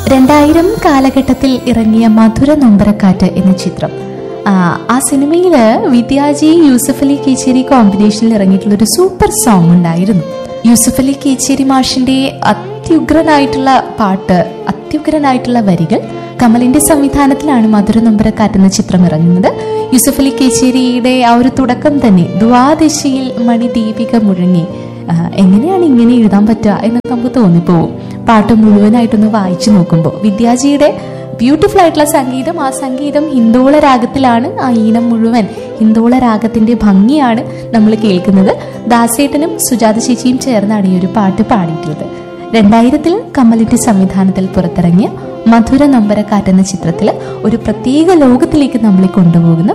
രണ്ടായിരം കാലഘട്ടത്തിൽ ഇറങ്ങിയ മധുര നൊമ്പരക്കാറ്റ് എന്ന ചിത്രം ആ, ആ സിനിമയിൽ വിദ്യാജി യൂസഫ് അലി കീച്ചേരി കോമ്പിനേഷനിൽ ഇറങ്ങിയിട്ടുള്ള ഒരു സൂപ്പർ സോങ് ഉണ്ടായിരുന്നു യൂസഫ് അലി കീച്ചേരി മാഷിന്റെ അത്യുഗ്രനായിട്ടുള്ള പാട്ട് അത്യുഗ്രനായിട്ടുള്ള വരികൾ കമലിന്റെ സംവിധാനത്തിലാണ് മധുര നൊമ്പരക്കാറ്റ് എന്ന ചിത്രം ഇറങ്ങുന്നത് യൂസഫ് അലി കേച്ചേരിയുടെ ആ ഒരു തുടക്കം തന്നെ ദ്വാദശയിൽ മണിദീപിക മുഴങ്ങി ആ, എങ്ങനെയാണ് ഇങ്ങനെ എഴുതാൻ പറ്റുക എന്നൊക്കെ നമുക്ക് തോന്നിപ്പോവും പാട്ട് മുഴുവനായിട്ടൊന്ന് വായിച്ചു നോക്കുമ്പോൾ വിദ്യാജിയുടെ ബ്യൂട്ടിഫുൾ ആയിട്ടുള്ള സംഗീതം ആ സംഗീതം ഹിന്ദോള രാഗത്തിലാണ് ആ ഈണം മുഴുവൻ ഹിന്ദോള രാഗത്തിന്റെ ഭംഗിയാണ് നമ്മൾ കേൾക്കുന്നത് ദാസേട്ടനും സുജാത ചേച്ചിയും ചേർന്നാണ് ഈ ഒരു പാട്ട് പാടിയിട്ടുള്ളത് രണ്ടായിരത്തിൽ കമലിന്റെ സംവിധാനത്തിൽ പുറത്തിറങ്ങിയ മധുര നമ്പരക്കാറ്റ് എന്ന ചിത്രത്തിൽ ഒരു പ്രത്യേക ലോകത്തിലേക്ക് നമ്മളെ കൊണ്ടുപോകുന്ന